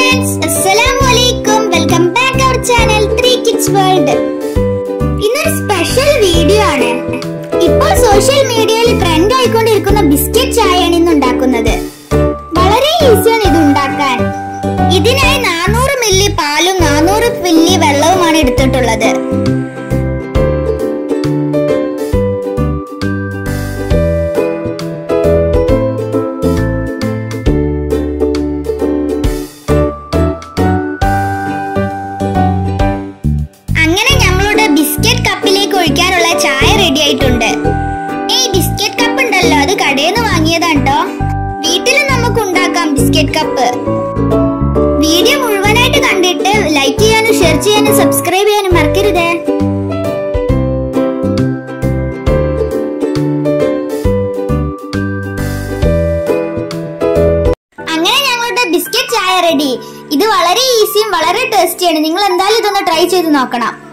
friends അസ്സലാമു അലൈക്കും welcome back our channel three kids world ഇന്നൊരു സ്പെഷ്യൽ വീഡിയോ ആണ് ഇപ്പോൾ സോഷ്യൽ മീഡിയയിൽ ട്രെൻഡ് ആയിക്കൊണ്ടിരിക്കുന്ന ബിസ്ക്കറ്റ് ചായയാണ് ഇന്ന് ഉണ്ടാക്കുന്നത് വളരെ ഈസിയാണ് ഇത് ഉണ്ടാക്കാൻ ഇതിനായി നാനൂറ് മില്ലി പാലും നാനൂറ് മില്ലി വെള്ളവുമാണ് എടുത്തിട്ടുള്ളത് അങ്ങനെ ഞങ്ങളുടെ ബിസ്ക്കറ്റ് കപ്പിലേക്ക് ഒഴിക്കാനുള്ള ചായ റെഡി ആയിട്ടുണ്ട് ഈ ബിസ്ക്കറ്റ് കപ്പ് ഉണ്ടല്ലോ അത് കടയിൽ നിന്ന് വാങ്ങിയതാണ് കേട്ടോ വീട്ടിലും നമുക്ക് ഉണ്ടാക്കാം ബിസ്ക്കറ്റ് കപ്പ് വീഡിയോ മുഴുവനായിട്ട് കണ്ടിട്ട് ലൈക്ക് ചെയ്യാനും ഷെയർ ചെയ്യാനും സബ്സ്ക്രൈബ് ചെയ്യാനും മറക്കരുത് അങ്ങനെ ഞങ്ങളുടെ ബിസ്ക്കറ്റ് ചായ റെഡി ഇത് വളരെ ഈസിയും വളരെ ടേസ്റ്റിയാണ് നിങ്ങൾ എന്തായാലും ഇതൊന്ന് ട്രൈ ചെയ്ത് നോക്കണം